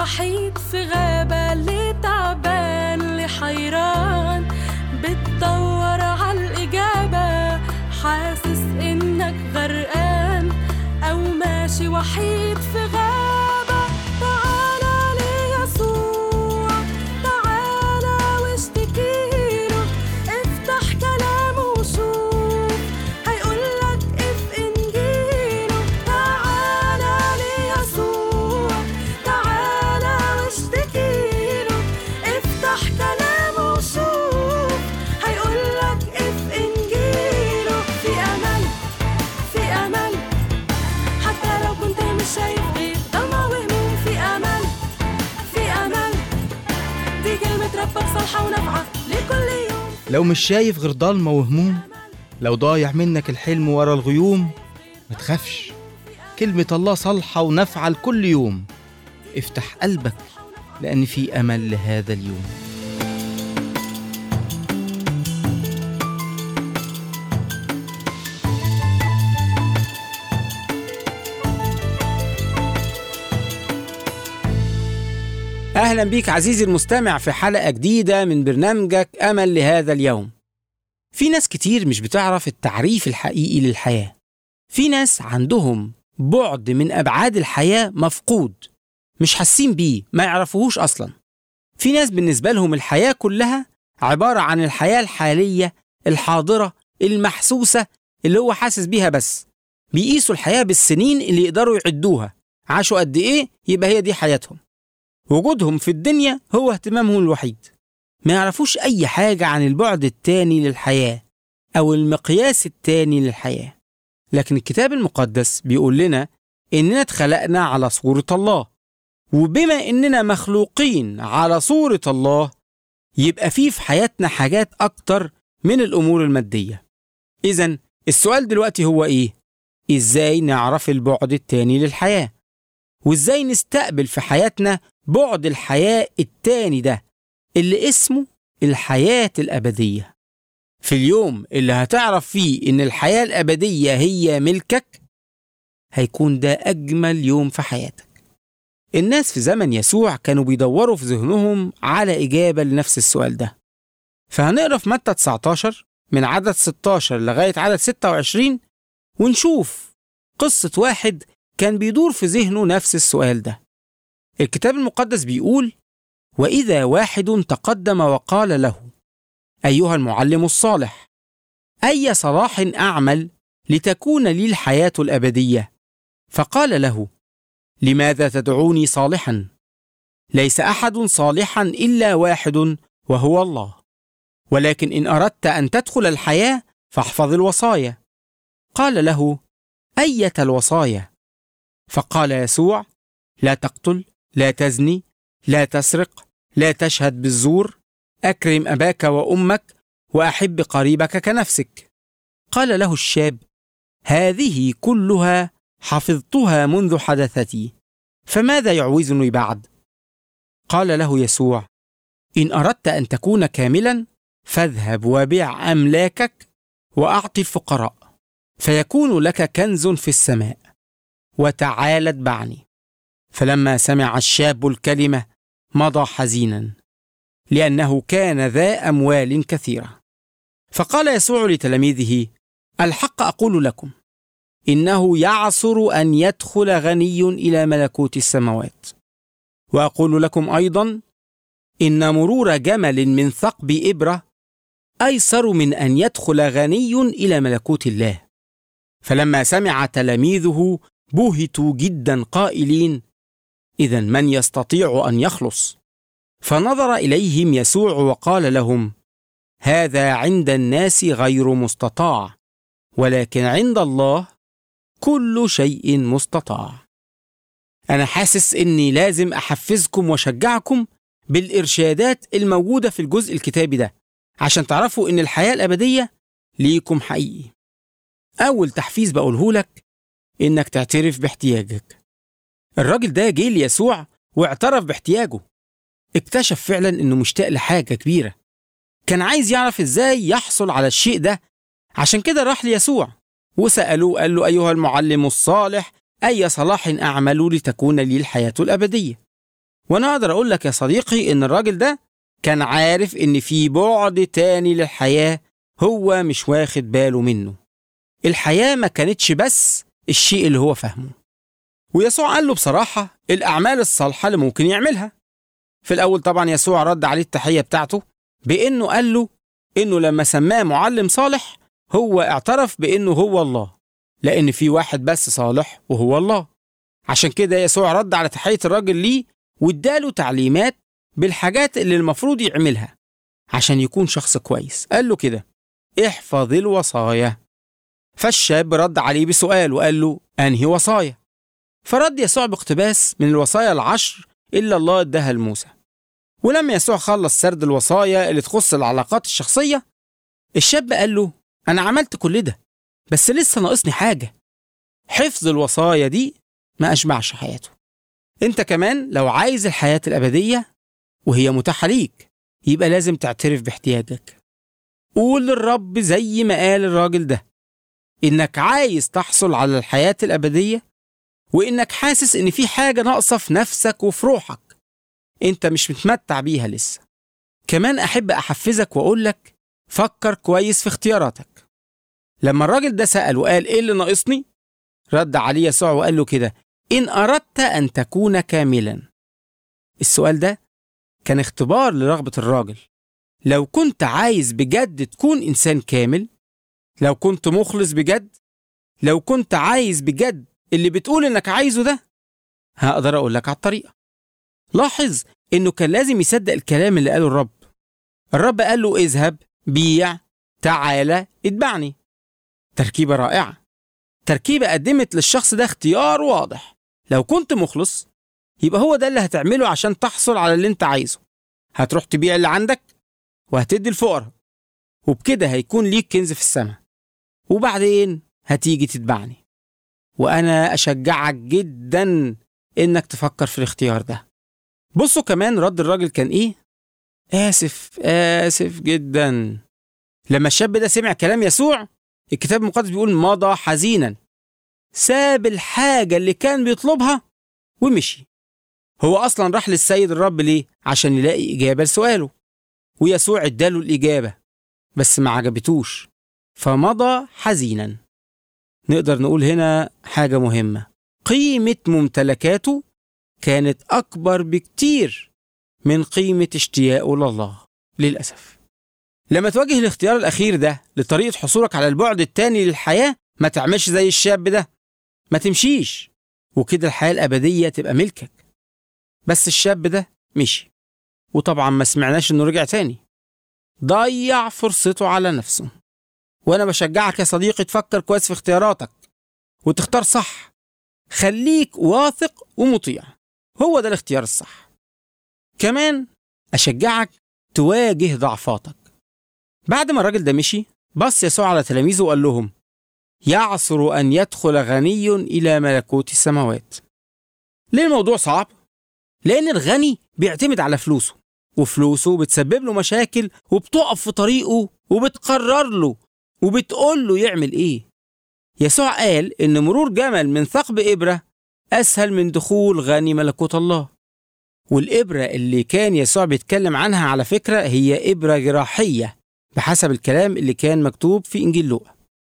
وحيد في غابة اللي تعبان اللي حيران بتدور عالإجابة حاسس إنك غرقان أو ماشي وحيد في غابة تعالى ليسوع تعالى واشتكيله افتح كلامه وشوف هيقولك اف انجيله تعالى ليسوع تعالى واشتكيله افتح كلامه وشوف هيقولك اف انجيله في امل في امل حتى لو كنت مش شايف غير ضلمة وهموم في امل في امل دي كلمة ربك صالحة ونافعة لكل يوم لو مش شايف غير ضلمة وهموم لو ضايع منك الحلم ورا الغيوم ما تخافش كلمة الله صالحة ونافعة لكل يوم افتح قلبك لأن في أمل لهذا اليوم أهلا بيك عزيزي المستمع في حلقة جديدة من برنامجك أمل لهذا اليوم. في ناس كتير مش بتعرف التعريف الحقيقي للحياة. في ناس عندهم بعد من أبعاد الحياة مفقود، مش حاسين بيه، ما يعرفوهوش أصلا. في ناس بالنسبة لهم الحياة كلها عبارة عن الحياة الحالية الحاضرة المحسوسة اللي هو حاسس بيها بس. بيقيسوا الحياة بالسنين اللي يقدروا يعدوها، عاشوا قد إيه يبقى هي دي حياتهم. وجودهم في الدنيا هو اهتمامهم الوحيد ما يعرفوش أي حاجة عن البعد التاني للحياة أو المقياس التاني للحياة لكن الكتاب المقدس بيقول لنا إننا اتخلقنا على صورة الله وبما إننا مخلوقين على صورة الله يبقى في في حياتنا حاجات أكتر من الأمور المادية إذا السؤال دلوقتي هو إيه؟ إزاي نعرف البعد التاني للحياة؟ وإزاي نستقبل في حياتنا بعد الحياة التاني ده اللي اسمه الحياة الأبدية في اليوم اللي هتعرف فيه إن الحياة الأبدية هي ملكك هيكون ده أجمل يوم في حياتك الناس في زمن يسوع كانوا بيدوروا في ذهنهم على إجابة لنفس السؤال ده فهنقرا في متى 19 من عدد 16 لغاية عدد 26 ونشوف قصة واحد كان بيدور في ذهنه نفس السؤال ده الكتاب المقدس بيقول واذا واحد تقدم وقال له ايها المعلم الصالح اي صلاح اعمل لتكون لي الحياه الابديه فقال له لماذا تدعوني صالحا ليس احد صالحا الا واحد وهو الله ولكن ان اردت ان تدخل الحياه فاحفظ الوصايا قال له ايه الوصايا فقال يسوع لا تقتل لا تزني لا تسرق لا تشهد بالزور اكرم اباك وامك واحب قريبك كنفسك قال له الشاب هذه كلها حفظتها منذ حدثتي فماذا يعوزني بعد قال له يسوع ان اردت ان تكون كاملا فاذهب وبيع املاكك واعط الفقراء فيكون لك كنز في السماء وتعال اتبعني فلما سمع الشاب الكلمه مضى حزينا لانه كان ذا اموال كثيره فقال يسوع لتلاميذه الحق اقول لكم انه يعصر ان يدخل غني الى ملكوت السماوات واقول لكم ايضا ان مرور جمل من ثقب ابره ايسر من ان يدخل غني الى ملكوت الله فلما سمع تلاميذه بهتوا جدا قائلين اذا من يستطيع ان يخلص فنظر اليهم يسوع وقال لهم هذا عند الناس غير مستطاع ولكن عند الله كل شيء مستطاع انا حاسس اني لازم احفزكم واشجعكم بالارشادات الموجوده في الجزء الكتابي ده عشان تعرفوا ان الحياه الابديه ليكم حقيقي اول تحفيز بقوله لك انك تعترف باحتياجك الراجل ده جه ليسوع واعترف باحتياجه اكتشف فعلا انه مشتاق لحاجه كبيره كان عايز يعرف ازاي يحصل على الشيء ده عشان كده راح ليسوع وسألوه قال له أيها المعلم الصالح أي صلاح أعمل لتكون لي الحياة الأبدية وانا اقدر اقول لك يا صديقي ان الراجل ده كان عارف ان في بعد تاني للحياة هو مش واخد باله منه الحياة ما كانتش بس الشيء اللي هو فاهمه ويسوع قال له بصراحة الأعمال الصالحة اللي ممكن يعملها في الأول طبعا يسوع رد عليه التحية بتاعته بإنه قال له إنه لما سماه معلم صالح هو اعترف بإنه هو الله لأن في واحد بس صالح وهو الله عشان كده يسوع رد على تحية الراجل ليه واداله تعليمات بالحاجات اللي المفروض يعملها عشان يكون شخص كويس قال له كده احفظ الوصايا فالشاب رد عليه بسؤال وقال له أنهي وصايا فرد يسوع باقتباس من الوصايا العشر إلا الله اداها لموسى ولما يسوع خلص سرد الوصايا اللي تخص العلاقات الشخصية الشاب قال له أنا عملت كل ده بس لسه ناقصني حاجة حفظ الوصايا دي ما أشبعش حياته أنت كمان لو عايز الحياة الأبدية وهي متاحة ليك يبقى لازم تعترف باحتياجك قول للرب زي ما قال الراجل ده إنك عايز تحصل على الحياة الأبدية وإنك حاسس إن في حاجة ناقصة في نفسك وفي روحك أنت مش متمتع بيها لسه كمان أحب أحفزك وأقول لك فكر كويس في اختياراتك لما الراجل ده سأل وقال إيه اللي ناقصني رد عليه يسوع وقال له كده إن أردت أن تكون كاملا السؤال ده كان اختبار لرغبة الراجل لو كنت عايز بجد تكون إنسان كامل لو كنت مخلص بجد لو كنت عايز بجد اللي بتقول إنك عايزه ده هقدر أقول لك على الطريقة لاحظ إنه كان لازم يصدق الكلام اللي قاله الرب الرب قال له اذهب بيع تعالى اتبعني تركيبة رائعة تركيبة قدمت للشخص ده اختيار واضح لو كنت مخلص يبقى هو ده اللي هتعمله عشان تحصل على اللي انت عايزه هتروح تبيع اللي عندك وهتدي الفقراء وبكده هيكون ليك كنز في السماء وبعدين هتيجي تتبعني وأنا أشجعك جدا إنك تفكر في الاختيار ده بصوا كمان رد الراجل كان إيه؟ آسف آسف جدا لما الشاب ده سمع كلام يسوع الكتاب المقدس بيقول مضى حزينا ساب الحاجة اللي كان بيطلبها ومشي هو أصلا راح للسيد الرب ليه؟ عشان يلاقي إجابة لسؤاله ويسوع اداله الإجابة بس ما عجبتوش فمضى حزينا نقدر نقول هنا حاجة مهمة قيمة ممتلكاته كانت أكبر بكتير من قيمة اشتياقه لله للأسف لما تواجه الاختيار الأخير ده لطريقة حصولك على البعد التاني للحياة ما تعملش زي الشاب ده ما تمشيش وكده الحياة الأبدية تبقى ملكك بس الشاب ده مشي وطبعا ما سمعناش انه رجع تاني ضيع فرصته على نفسه وانا بشجعك يا صديقي تفكر كويس في اختياراتك وتختار صح خليك واثق ومطيع هو ده الاختيار الصح كمان اشجعك تواجه ضعفاتك بعد ما الراجل ده مشي بص يسوع على تلاميذه وقال لهم يعصر ان يدخل غني الى ملكوت السماوات ليه الموضوع صعب لان الغني بيعتمد على فلوسه وفلوسه بتسبب له مشاكل وبتقف في طريقه وبتقرر له وبتقول له يعمل ايه يسوع قال ان مرور جمل من ثقب ابره اسهل من دخول غني ملكوت الله والابره اللي كان يسوع بيتكلم عنها على فكره هي ابره جراحيه بحسب الكلام اللي كان مكتوب في انجيل لوقا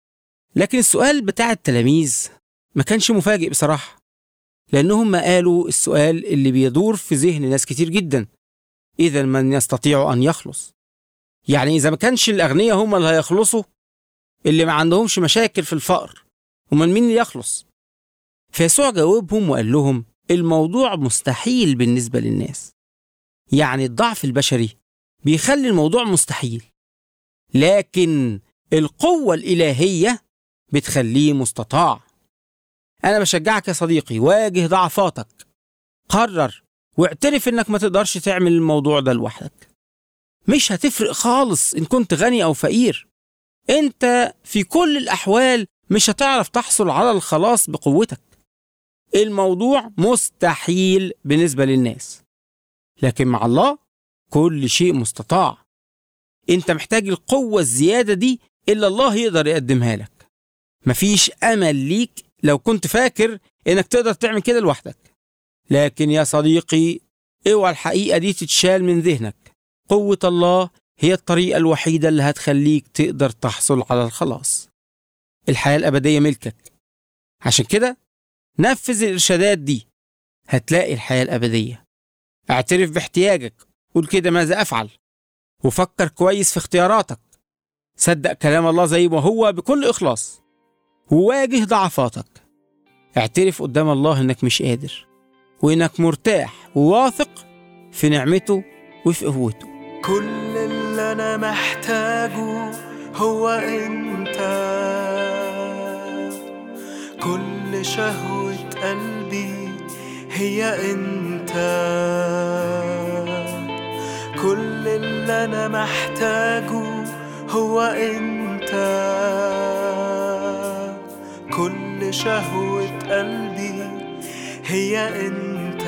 لكن السؤال بتاع التلاميذ ما كانش مفاجئ بصراحه لانهم قالوا السؤال اللي بيدور في ذهن ناس كتير جدا اذا من يستطيع ان يخلص يعني اذا ما كانش الاغنياء هم اللي هيخلصوا اللي ما عندهمش مشاكل في الفقر امال مين اللي يخلص فيسوع جاوبهم وقال لهم الموضوع مستحيل بالنسبه للناس يعني الضعف البشري بيخلي الموضوع مستحيل لكن القوه الالهيه بتخليه مستطاع انا بشجعك يا صديقي واجه ضعفاتك قرر واعترف انك ما تقدرش تعمل الموضوع ده لوحدك مش هتفرق خالص ان كنت غني او فقير انت في كل الاحوال مش هتعرف تحصل على الخلاص بقوتك الموضوع مستحيل بالنسبه للناس لكن مع الله كل شيء مستطاع انت محتاج القوه الزياده دي الا الله يقدر يقدمها لك مفيش امل ليك لو كنت فاكر انك تقدر تعمل كده لوحدك لكن يا صديقي اوعى الحقيقة دي تتشال من ذهنك قوة الله هي الطريقة الوحيدة اللي هتخليك تقدر تحصل على الخلاص الحياة الأبدية ملكك عشان كده نفذ الإرشادات دي هتلاقي الحياة الأبدية اعترف باحتياجك قول كده ماذا أفعل وفكر كويس في اختياراتك صدق كلام الله زي ما هو بكل إخلاص وواجه ضعفاتك اعترف قدام الله إنك مش قادر وإنك مرتاح وواثق في نعمته وفي قوته كل اللي انا محتاجه هو انت كل شهوة قلبي هي انت كل اللي انا محتاجه هو انت كل شهوة قلبي هي انت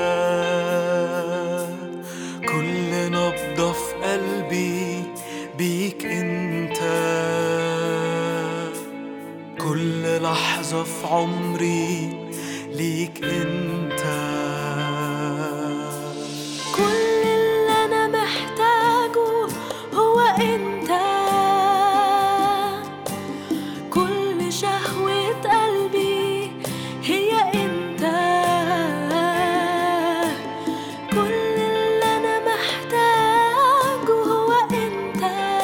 كل نبضة في قلبي بيك انت كل لحظة في عمري ليك انت كل اللي أنا محتاجه هو أنت كل شهوة قلبي هي أنت كل اللي أنا محتاجه هو أنت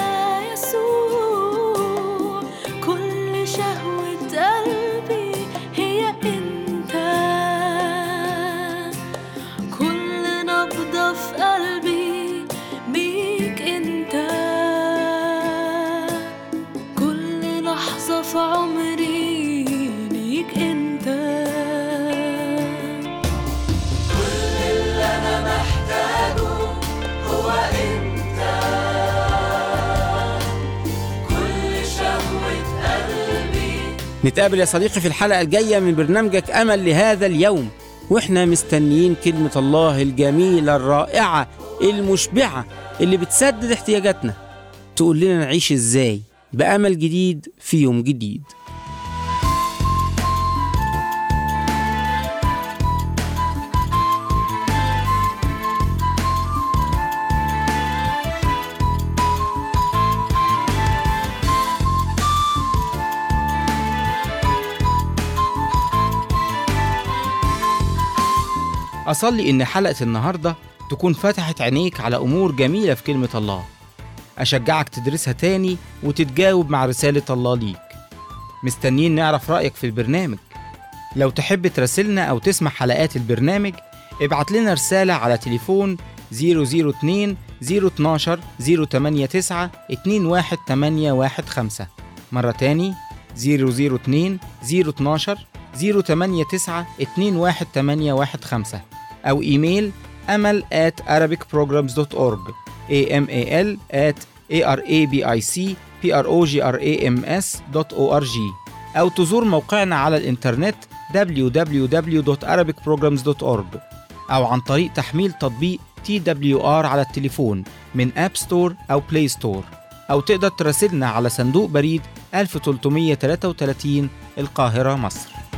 يسوع كل شهوة قلبي هي أنت كل نبضة في قلبي بيك انت كل لحظة في عمري ليك انت نتقابل يا صديقي في الحلقة الجاية من برنامجك أمل لهذا اليوم وإحنا مستنيين كلمة الله الجميلة الرائعة المشبعة اللي بتسدد احتياجاتنا تقول لنا نعيش إزاي بأمل جديد في يوم جديد أصلي إن حلقة النهاردة تكون فتحت عينيك على أمور جميلة في كلمة الله أشجعك تدرسها تاني وتتجاوب مع رسالة الله ليك مستنيين نعرف رأيك في البرنامج لو تحب تراسلنا أو تسمع حلقات البرنامج ابعت لنا رسالة على تليفون 002 012 089 21815 مرة تاني 002 012 089 21815 أو إيميل أمل at arabicprograms.org amal at arabicprograms.org أو تزور موقعنا على الإنترنت www.arabicprograms.org أو عن طريق تحميل تطبيق TWR على التليفون من أب ستور أو بلاي ستور أو تقدر تراسلنا على صندوق بريد 1333 القاهرة مصر